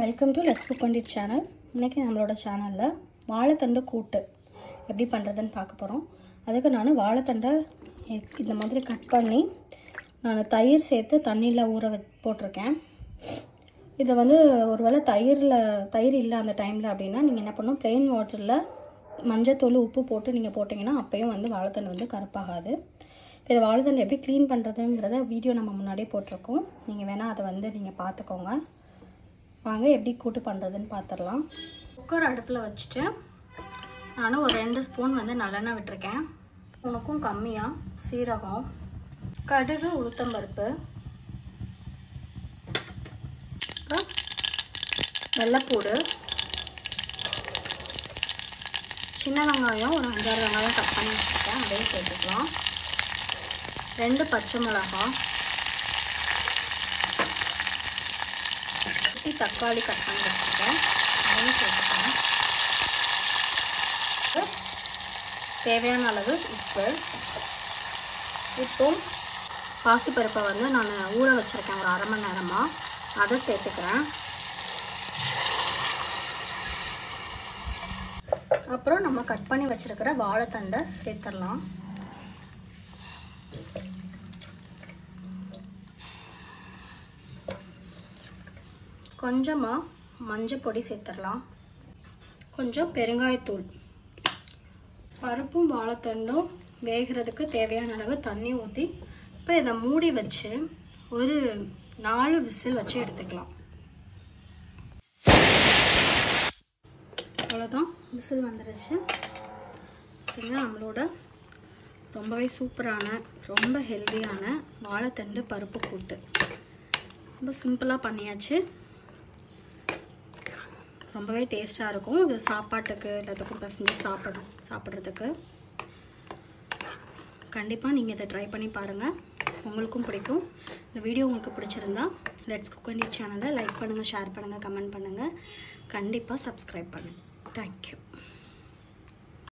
welcome to let's cook பண்ணிட் channel இன்றைக்கி நம்மளோட சேனலில் வாழைத்தண்டு கூட்டு எப்படி பண்ணுறதுன்னு பார்க்க போகிறோம் அதுக்கு நான் வாழைத்தண்டை இ- இந்த மாதிரி கட் பண்ணி நான் தயிர் சேர்த்து தண்ணியில் ஊற வ போட்டிருக்கேன் இதை வந்து ஒருவேளை தயிரில் தயிர் இல்லை அந்த டைமில் அப்படின்னா நீங்கள் என்ன பண்ணணும் plain வாட்டரில் மஞ்சத்தூள் உப்பு போட்டு நீங்கள் போட்டிங்கன்னா அப்பயும் வந்து வாழைத்தண்டு வந்து கருப்பாகாது இப்போ இதை வாழைத்தண்டு எப்படி க்ளீன் பண்ணுறதுங்கிறத வீடியோ நம்ம முன்னாடியே போட்டிருக்கோம் நீங்கள் வேணால் அதை வந்து நீங்கள் பார்த்துக்கோங்க வாங்க எப்படி கூட்டு பண்ணுறதுன்னு பார்த்துடலாம் குக்கர் அடுப்பில் வச்சுட்டு நானும் ஒரு ரெண்டு ஸ்பூன் வந்து நல்லெண்ணெய் விட்டுருக்கேன் உனக்கும் கம்மியாக சீரகம் கடுகு உளுத்தம்பருப்பு அப்புறம் வெள்ளைப்பூடு சின்ன வெங்காயம் ஒரு அஞ்சாறு வெங்காயம் கட் பண்ணி வச்சுருக்கேன் அதையும் சேர்த்துக்கலாம் ரெண்டு பச்சை மிளகாய் குட்டி தக்காளி கட் பண்ணி வச்சுருக்கேன் அதையும் சேர்த்துக்கலாம் தேவையான அளவு உப்பு இப்போ பாசிப்பருப்பை வந்து நான் ஊற வச்சுருக்கேன் ஒரு அரை மணி நேரமாக அதை சேர்த்துக்கிறேன் அப்புறம் நம்ம கட் பண்ணி வச்சிருக்கிற வாழைத்தண்டை சேர்த்துடலாம் கொஞ்சமாக மஞ்சள் பொடி சேர்த்துடலாம் கொஞ்சம் பெருங்காயத்தூள் பருப்பும் வாழைத்தண்டும் வேகிறதுக்கு தேவையான அளவு தண்ணி ஊற்றி இப்போ இதை மூடி வச்சு ஒரு நாலு விசில் வச்சு எடுத்துக்கலாம் அவ்வளோதான் விசில் வந்துருச்சு பார்த்தீங்கன்னா நம்மளோட ரொம்பவே சூப்பரான ரொம்ப ஹெல்தியான வாழைத்தண்டு பருப்பு கூட்டு ரொம்ப சிம்பிளாக பண்ணியாச்சு ரொம்பவே டேஸ்ட்டாக இருக்கும் இது சாப்பாட்டுக்கு எல்லாத்துக்கும் பசஞ்சு சாப்பிட சாப்பிட்றதுக்கு கண்டிப்பாக நீங்கள் இதை ட்ரை பண்ணி பாருங்கள் உங்களுக்கும் பிடிக்கும் இந்த வீடியோ உங்களுக்கு பிடிச்சிருந்தா லெட்ஸ் குக் அண்ட் சேனலை லைக் பண்ணுங்கள் ஷேர் பண்ணுங்கள் கமெண்ட் பண்ணுங்கள் கண்டிப்பாக சப்ஸ்கிரைப் பண்ணுங்கள் தேங்க்யூ